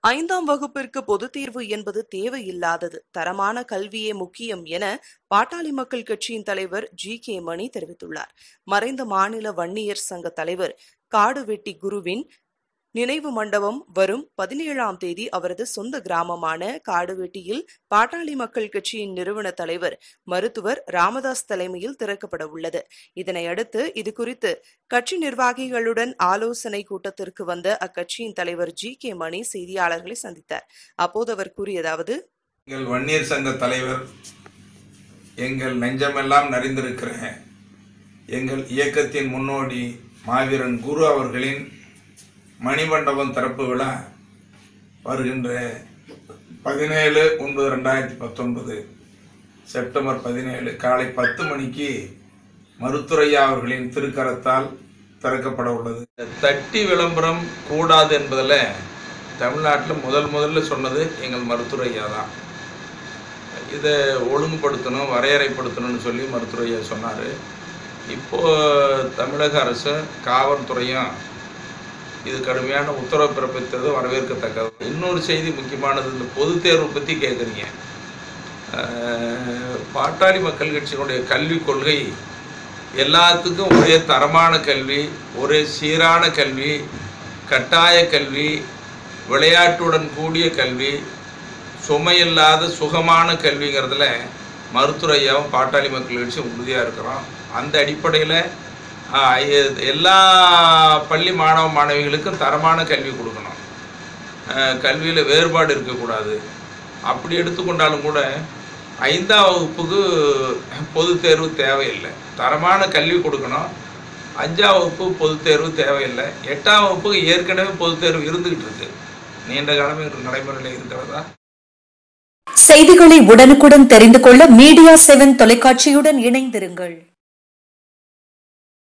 ஐந்தாம் வகுப்பிற்கு பொதுத் தேர்வு என்பது தேவையில்லாதது தரமான கல்வியே முக்கியம் என பாட்டாளி மக்கள் கட்சியின் தலைவர் ஜி கே மணி தெரிவித்துள்ளார் மறைந்த மாநில வன்னியர் சங்க தலைவர் காடுவெட்டி குருவின் நினைவு மண்டபம் வரும் பதினேழாம் தேதி அவரது சொந்த கிராமமான காடுவெட்டியில் பாட்டாளி மக்கள் கட்சியின் நிறுவன தலைவர் மருத்துவர் ராமதாஸ் தலைமையில் திறக்கப்பட உள்ளது இதனையடுத்து இதுகுறித்து கட்சி நிர்வாகிகளுடன் ஆலோசனை கூட்டத்திற்கு வந்த அக்கட்சியின் தலைவர் ஜி கே மணி செய்தியாளர்களை சந்தித்தார் அப்போது அவர் கூறியதாவது எங்கள் வன்னியர் சங்க தலைவர் எங்கள் நெஞ்சமெல்லாம் நிறைந்திருக்கிற எங்கள் இயக்கத்தின் முன்னோடி மாவீரன் குரு அவர்களின் மணிமண்டபம் திறப்பு விழா வருகின்ற பதினேழு ஒன்பது ரெண்டாயிரத்தி பத்தொன்பது செப்டம்பர் பதினேழு காலை பத்து மணிக்கு மருத்துரையா அவர்களின் திருக்கரத்தால் திறக்கப்பட உள்ளது தட்டி விளம்பரம் கூடாது என்பதில் தமிழ்நாட்டில் முதல் முதல்ல சொன்னது எங்கள் மருத்துரையா தான் இதை ஒழுங்குபடுத்தணும் வரையறைப்படுத்தணும்னு சொல்லி மருத்துரையா சொன்னார் இப்போது தமிழக அரசு காவல்துறையும் இது கடுமையான உத்தரவு பிறப்பித்தது வரவேற்கத்தக்கது இன்னொரு செய்தி முக்கியமானது இந்த பொதுத் தேர்வு பற்றி கேட்குறீங்க பாட்டாளி மக்கள் கட்சியினுடைய கல்விக் கொள்கை எல்லாத்துக்கும் ஒரே தரமான கல்வி ஒரே சீரான கல்வி கட்டாய கல்வி விளையாட்டுடன் கூடிய கல்வி சுமையில்லாத சுகமான கல்விங்கிறதுல மருத்துவரையாவும் பாட்டாளி மக்கள் கட்சி உறுதியாக இருக்கிறோம் அந்த அடிப்படையில் எல்லா பள்ளி மாணவ மாணவிகளுக்கும் தரமான கல்வி கொடுக்கணும் கல்வியில் வேறுபாடு இருக்கக்கூடாது அப்படி எடுத்துக்கொண்டாலும் கூட ஐந்தாம் வகுப்புக்கு பொதுத் தேர்வு தேவையில்லை தரமான கல்வி கொடுக்கணும் அஞ்சாம் வகுப்பு பொதுத் தேர்வு தேவையில்லை எட்டாம் வகுப்புக்கு ஏற்கனவே பொதுத் தேர்வு இருந்துகிட்டு இருக்கு நீண்ட காலமே நடைமுறையில் இருக்கிறதா செய்திகளை உடனுக்குடன் தெரிந்து கொள்ள மீடியா செவன் தொலைக்காட்சியுடன் இணைந்திருங்கள்